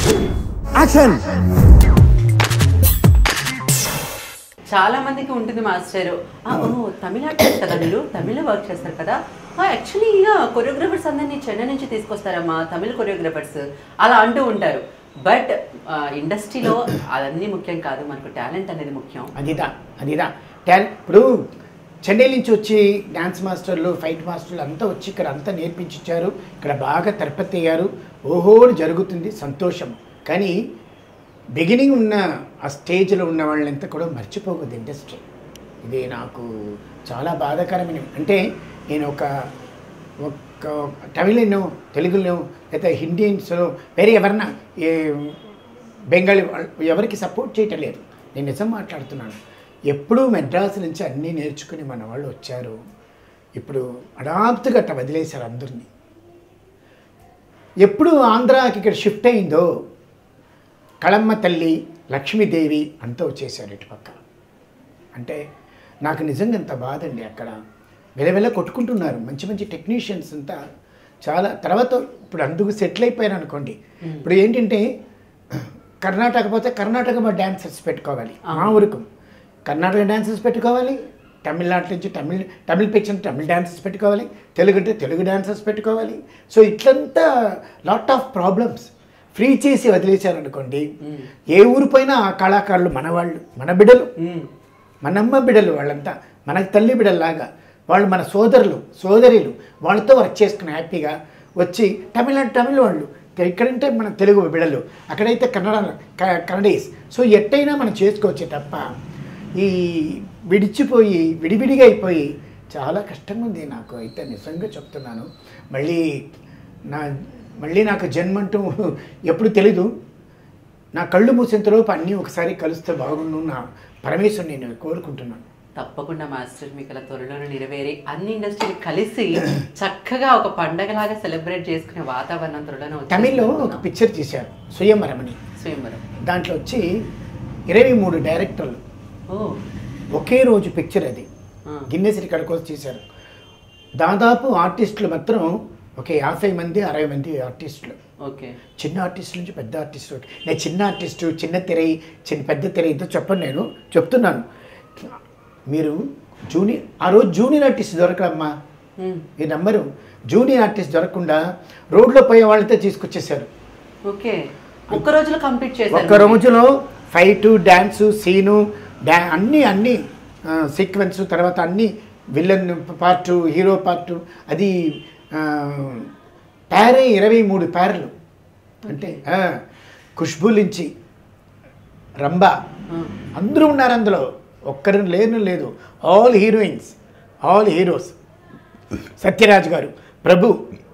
Action చాలా మందికి ఉంటుంది మాస్టర్ ఆ, ఓ తమిళ ఆర్టిస్ట్ కదా మీరు తమిళ వర్క్ చేస్తారు కదా యాక్చువల్లీ ఇక కొరియోగ్రాఫర్స్ అందరినీ చెన్నై నుంచి తీసుకొస్తారమ్మా తమిళ కొరియోగ్రాఫర్స్ అలా అంటూ ఉంటారు బట్ ఇండస్ట్రీలో అదన్నీ ముఖ్యం కాదు మనకు టాలెంట్ అనేది ముఖ్యం అదిదా అదిదా టాన్ ఇప్పుడు చెన్నై నుంచి వచ్చి డ్యాన్స్ మాస్టర్లు ఫైట్ మాస్టర్లు అంతా వచ్చి ఇక్కడ అంతా నేర్పించారు ఇక్కడ బాగా తిరుపతి అయ్యారు ఓహో అని జరుగుతుంది సంతోషం కానీ బిగినింగ్ ఉన్న ఆ స్టేజ్లో ఉన్న వాళ్ళంతా కూడా మర్చిపోకూడదు ఇండస్ట్రీ ఇది నాకు చాలా బాధాకరమైన అంటే నేను ఒక ఒక తమిళను తెలుగులో లేదా హిందీస్లో వేరే ఎవరన్నా ఏ బెంగాలీ వాళ్ళు ఎవరికి సపోర్ట్ చేయటం లేదు నేను నిజం మాట్లాడుతున్నాను ఎప్పుడూ మెడ్రాస్ నుంచి అన్నీ నేర్చుకుని మన వాళ్ళు వచ్చారు ఇప్పుడు అడాప్తుగా అట్ట వదిలేశారు అందరినీ ఎప్పుడు ఆంధ్రాకి ఇక్కడ షిఫ్ట్ అయిందో కళమ్మ తల్లి లక్ష్మీదేవి అంతా వచ్చేసారు ఇటుపక్క అంటే నాకు నిజంగా ఎంత బాధ అండి అక్కడ వెలవెల కొట్టుకుంటున్నారు మంచి మంచి టెక్నీషియన్స్ అంతా చాలా తర్వాత ఇప్పుడు అందుకు సెటిల్ అయిపోయారు అనుకోండి ఇప్పుడు ఏంటంటే కర్ణాటక పోతే కర్ణాటక మా డాన్సర్స్ పెట్టుకోవాలి మా ఊరుకు కర్ణాటక డాన్సర్స్ పెట్టుకోవాలి తమిళనాడు నుంచి తమిళ్ తమిళ్ పిక్చర్ తమిళ్ డాన్సర్స్ పెట్టుకోవాలి తెలుగు అంటే తెలుగు డాన్సర్స్ పెట్టుకోవాలి సో ఇట్లంతా లాట్ ఆఫ్ ప్రాబ్లమ్స్ ఫ్రీ చేసి వదిలేశారనుకోండి ఏ ఊరు పైన ఆ కళాకారులు మన వాళ్ళు మన బిడ్డలు మనమ్మ బిడ్డలు వాళ్ళంతా మనకు తల్లి బిడ్డల్లాగా వాళ్ళు మన సోదరులు సోదరులు వాళ్ళతో వర్క్ చేసుకుని హ్యాపీగా వచ్చి తమిళనాడు తమిళ వాళ్ళు ఇక్కడంటే మన తెలుగు బిడ్డలు అక్కడైతే కన్నడ క- కన్నడీస్ సో ఎట్టయినా మనం చేసుకోవచ్చు తప్ప ఈ విడిచిపోయి విడివిడిగా అయిపోయి చాలా కష్టంగా ఉంది నాకు అయితే నిజంగా చెప్తున్నాను మళ్ళీ నా మళ్ళీ నాకు జన్మంటూ ఎప్పుడు తెలీదు నా కళ్ళు మూసేంతలోపు అన్నీ ఒకసారి కలిస్తే బాగుండు నా పరమేశ్వరుని నేను కోరుకుంటున్నాను తప్పకుండా మాస్టర్ మీకు అలా త్వరలోనే నెరవేరి అన్ని ఇండస్ట్రీలు కలిసి చక్కగా ఒక పండగలాగా సెలబ్రేట్ చేసుకునే వాతావరణం త్వరలోనే వచ్చేస్తుంది తమిళ్లో ఒక అనుకుందాం. పిక్చర్ తీశారు సుయమరమణి స్వయంవరం దాంట్లో వచ్చి ఇరవై మూడు డైరెక్టర్లు ఓ ఒకే రోజు పిక్చర్ అది ఆ. గిన్నెస్ రికార్డ్ కోసం తీశారు దాదాపు ఆర్టిస్టులు మాత్రం ఒక యాభై మంది అరవై మంది ఆర్టిస్టులు ఓకే చిన్న ఆర్టిస్ట్ నుంచి పెద్ద ఆర్టిస్ట్ వరకు. నేను చిన్న ఆర్టిస్టు చిన్న తెర చిన్న పెద్ద తెర ఇదో చెప్పను నేను చెప్తున్నాను మీరు జూనియర్ ఆ రోజు జూనియర్ ఆర్టిస్ట్ దొరకడమ్మా ఉమ్, ఈ నెంబరు జూనియర్ ఆర్టిస్ట్ దొరకకుండా రోడ్లో పోయే వాళ్ళతో తీసుకొచ్చేసారు ఓకే ఒక్క రోజులో కంప్లీట్ చేశారు ఒక్క రోజులో ఫైటు డ్యాన్సు సీను డ్యా అన్నీ అన్నీ సీక్వెన్స్ తర్వాత అన్నీ విలన్ పార్టు హీరో పార్టు అది ఆ, ప్యారే ఇరవై మూడు ప్యార్లు అంటే ఆ, ఖుష్బూ నుంచి రంబా ఆ, అందరూ ఉన్నారు అందులో ఒక్కరు లేను లేదు all heroines all heroes Sathyaraj garu Prabhu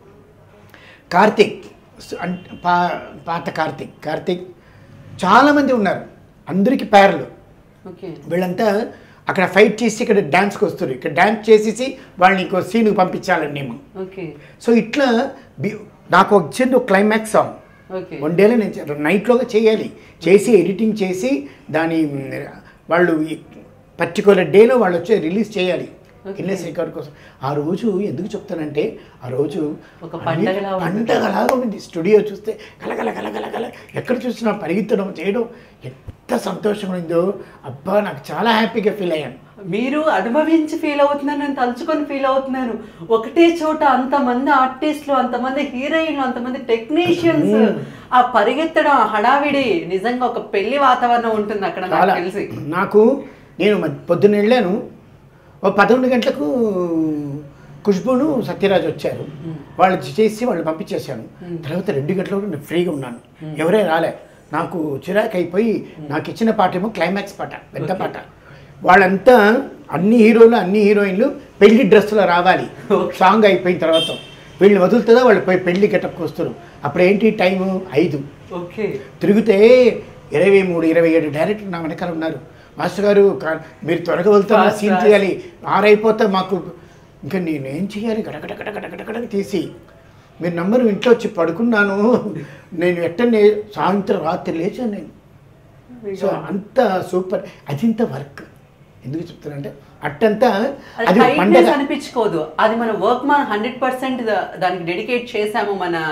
Karthik సు- అన్- పా పాత కార్తిక్ కార్తిక్ చాలామంది ఉన్నారు అందరికీ పేర్లు ఓకే వీళ్ళంతా అక్కడ ఫైట్ చేసి ఇక్కడ డ్యాన్స్కి వస్తారు ఇక్కడ డ్యాన్స్ చేసేసి వాళ్ళని ఇంకో సీన్కి పంపించాలండి మేము ఓకే సో ఇట్లా బి- నాకు వచ్చింది ఒక క్లైమాక్స్ సాంగ్ ఓకే వన్ డేలో నేను చే- నైట్లోగా చేయాలి చేసి ఎడిటింగ్ చేసి దాని మ్, వాళ్ళు పర్టికులర్ డేలో వాళ్ళు వచ్చి రిలీజ్ చేయాలి Okay. గిన్నెస్ రికార్డ్ కోసం ఆ రోజు ఎందుకు చెప్తానంటే ఆ రోజు ఒక అన్ని పండగలా ఉంటుంది. పండగలాగా ఉంది స్టూడియో చూస్తే గలగల గలగల గల ఎక్కడ చూసినా పరిగెత్తడం చేయడం ఎంత సంతోషంగా ఉందో అబ్బా నాకు చాలా హ్యాపీగా ఫీల్ అయ్యాను మీరు అనుభవించి ఫీల్ అవుతున్నాను నేను తలుచుకొని ఫీల్ అవుతున్నాను ఒకటే చోట అంతమంది ఆర్టిస్టులు అంతమంది హీరోయిన్లు అంతమంది టెక్నీషియన్స్ ఆ పరిగెత్తడం ఆ హడావిడి నిజంగా ఒక పెళ్లి వాతావరణం ఉంటుంది అక్కడ నాకు చాలా తెలిసి నాకు నేను మ- పొద్దున్న వెళ్ళాను ఓ పదకొండు గంటలకు ఖుష్బును సత్యరాజ్ వచ్చారు వాళ్ళు చేసి వాళ్ళు పంపించేశాను తర్వాత రెండు గంటలకు నేను ఫ్రీగా ఉన్నాను ఎవరే రాలే నాకు చిరాకు అయిపోయి నాకు ఇచ్చిన పాట ఏమో క్లైమాక్స్ పాట పెద్ద పాట వాళ్ళంతా అన్ని హీరోలు అన్ని హీరోయిన్లు పెళ్లి డ్రెస్సులో రావాలి సాంగ్ అయిపోయిన తర్వాత వీళ్ళని వదులుతుందా వాళ్ళు పోయి పెళ్లి గెటప్కి వస్తారు అప్పుడు ఏంటి టైము ఐదు ఓకే తిరిగితే ఇరవై మూడు ఇరవై ఏడు డైరెక్టర్ నా వెనకాల ఉన్నారు మాస్టర్ గారు కా- మీరు త్వరగా వెళ్తారు Fast, సీన్ fast. తీయాలి ఆరైపోతే మాకు ఇంకా నేను ఏం చేయాలి గడగడ గడగడ గడగడ తీసి మీరు నంబరు ఇంట్లో వచ్చి పడుకున్నాను నేను ఎట్టనే సాయంత్రం రాత్రి లేచాను నేను సో అంత సూపర్ అది ఇంత వర్క్ ఎందుకు చెప్తానంటే అట్టంతా అది అది tightness పండగ అనిపించుకోదు అది మన వర్క్ మనం హండ్రెడ్ పర్సెంట్ దానికి డెడికేట్ చేసాము మన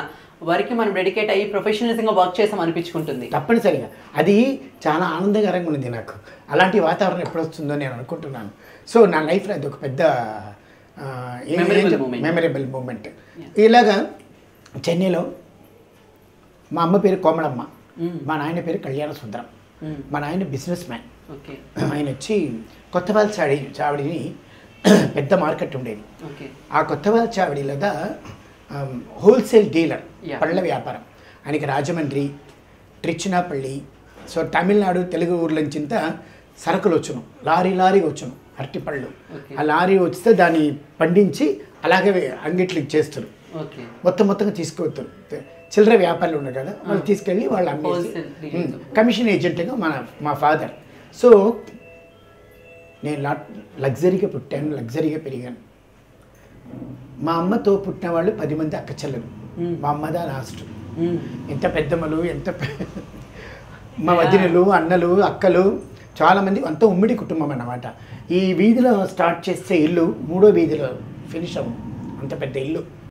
వరకు మనం డెడికేట్ అయ్యి ప్రొఫెషనలిజంగా వర్క్ చేసాం అనిపించుకుంటుంది తప్పనిసరిగా అది చాలా ఆనందకరంగా ఉంది నాకు అలాంటి వాతావరణం ఎప్పుడు వస్తుందో నేను అనుకుంటున్నాను సో నా లైఫ్లో అది ఒక పెద్ద Memorable moment. మెమరబుల్ మూమెంట్ ఇలాగా చెన్నైలో మా అమ్మ పేరు కోమలమ్మ మా నాయన పేరు కళ్యాణ సుందరం Mm. మా నాయన బిజినెస్ మ్యాన్ ఓకే ఆయన వచ్చి కొత్తవాళ్ళ చావడి చావడిని పెద్ద మార్కెట్ ఉండేది ఓకే ఆ కొత్తవాళ్ళ చావడిలోదా హోల్సేల్ డీలర్ Yeah. పళ్ళ వ్యాపారం ఆయనకి రాజమండ్రి ట్రిచ్చినాపల్లి సో తమిళనాడు తెలుగు ఊర్లంచింత సరుకులు వచ్చును లారీ లారీ వచ్చును అరటిపళ్ళు Okay. ఆ లారీ వస్తే దాన్ని పండించి అలాగే అంగిట్లకి చేస్తారు ఓకే మొత్తం మొత్తంగా తీసుకోవచ్చు చిల్లర వ్యాపారులు ఉన్నారు కదా వాళ్ళు తీసుకెళ్ళి వాళ్ళు అమ్మేసి Wholesale dealings. ఉమ్, కమిషన్ ఏజెంట్గా మన మా ఫాదర్ సో నేను లా లగ్జరీగా పుట్టాను లగ్జరీగా పెరిగాను మా అమ్మతో పుట్టిన వాళ్ళు పది మంది అక్క చెల్లెలు Hmm. మా అమ్మదా లాస్ట్ మ్మ్. ఎంత పెద్దమ్మలు ఎంత పె- మా వదినలు అన్నలు అక్కలు చాలామంది అంతా ఉమ్మడి కుటుంబం అన్నమాట ఈ వీధిలో స్టార్ట్ చేస్తే ఇల్లు మూడో వీధిలో ఫినిష్ అవ్వం అంత పెద్ద ఇల్లు